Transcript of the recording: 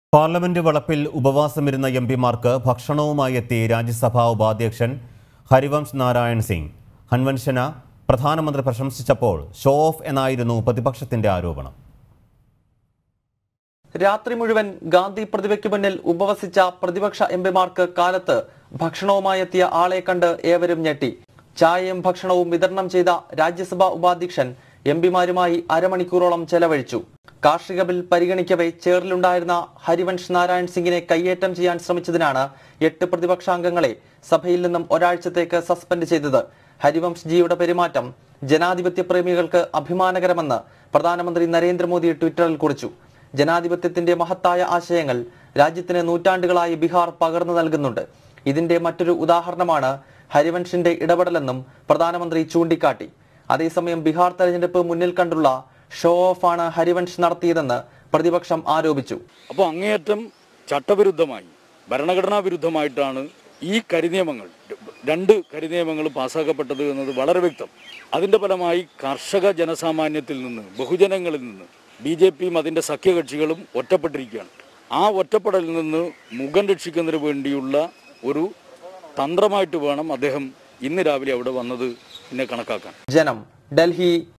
parliament വളപ്പിൽ ഉപവാസമിരുന്ന M പിമാർക്ക് ഭക്ഷണവുമായി എത്തി രാജ്യസഭാ ഉപാധ്യക്ഷൻ ഹരിവംശ് നാരായൺ സിംഗ് കൺവെൻഷന് പ്രധാനമന്ത്രി പ്രശംസിച്ചപ്പോൾ ഷോ ഓഫ് എന്നായിരുന്നു പ്രതിപക്ഷത്തിന്റെ ആരോപണം രാത്രി മുഴുവൻ ഗാന്ധി പ്രതിമയ്ക്ക് മുന്നിൽ ഉപവസിച്ച പ്രതിപക്ഷ എംപിമാർക്ക് കാലത്ത് ഭക്ഷണവുമായി എത്തിയ ആളെ കണ്ട് ഏവരും ഞെട്ടി ചായയും ഭക്ഷണവും വിതരണം ചെയ്ത രാജ്യസഭാ ഉപാധ്യക്ഷൻ എംപിമാരുമായി അരമണിക്കൂറോളം ചെലവഴിച്ചു കാർഷിക ബിൽ പരിഗണിക്കവെ ചേറിലുണ്ടായിരുന്ന ഹരിവൻഷ് നാരായൺ സിംഗിനെ കയ്യേറ്റം ചെയ്യാൻ ശ്രമിച്ചതിനാണ് എട്ട് പ്രതിപക്ഷാംഗങ്ങളെ സഭയിൽ നിന്നും ഒരാഴ്ചത്തേക്ക് സസ്പെൻഡ് ചെയ്തത് ഹരിവംശ് ജിയുടെ പെരുമാറ്റം ജനാധിപത്യ പ്രേമികൾക്ക് അഭിമാനകരമെന്ന് പ്രധാനമന്ത്രി നരേന്ദ്രമോദി ട്വിറ്ററിൽ കുറിച്ചു ജനാധിപത്യത്തിന്റെ മഹത്തായ ആശയങ്ങൾ രാജ്യത്തിന് നൂറ്റാണ്ടുകളായി ബീഹാർ പകർന്നു നൽകുന്നുണ്ട് ഇതിന്റെ മറ്റൊരു ഉദാഹരണമാണ് ഹരിവൻഷിന്റെ ഇടപെടലെന്നും പ്രധാനമന്ത്രി ചൂണ്ടിക്കാട്ടി അതേസമയം ബീഹാർ തെരഞ്ഞെടുപ്പ് മുന്നിൽ കണ്ടുള്ള ഷോ ഓഫാണ് ഹരിവൻഷ് നടത്തിയതെന്ന് പ്രതിപക്ഷം ആരോപിച്ചു അപ്പോൾ അങ്ങേയറ്റം ചട്ടവിരുദ്ധമായി ഭരണഘടനാ വിരുദ്ധമായിട്ടാണ് ഈ കരിനിയമങ്ങൾ രണ്ട് കരിനിയമങ്ങൾ പാസ്സാക്കപ്പെട്ടത് എന്നത് വളരെ വ്യക്തം അതിൻ്റെ ഫലമായി കർഷക ജനസാമാന്യത്തിൽ നിന്ന് ബഹുജനങ്ങളിൽ നിന്ന് ബി ജെ പിയും അതിൻ്റെ സഖ്യകക്ഷികളും ഒറ്റപ്പെട്ടിരിക്കുകയാണ് ആ ഒറ്റപ്പെടലിൽ നിന്ന് മുഖം രക്ഷിക്കുന്നതിന് വേണ്ടിയുള്ള ഒരു തന്ത്രമായിട്ട് വേണം അദ്ദേഹം ഇന്ന് രാവിലെ അവിടെ വന്നത് എന്നെ കണക്കാക്കാൻ ജനം ഡൽഹി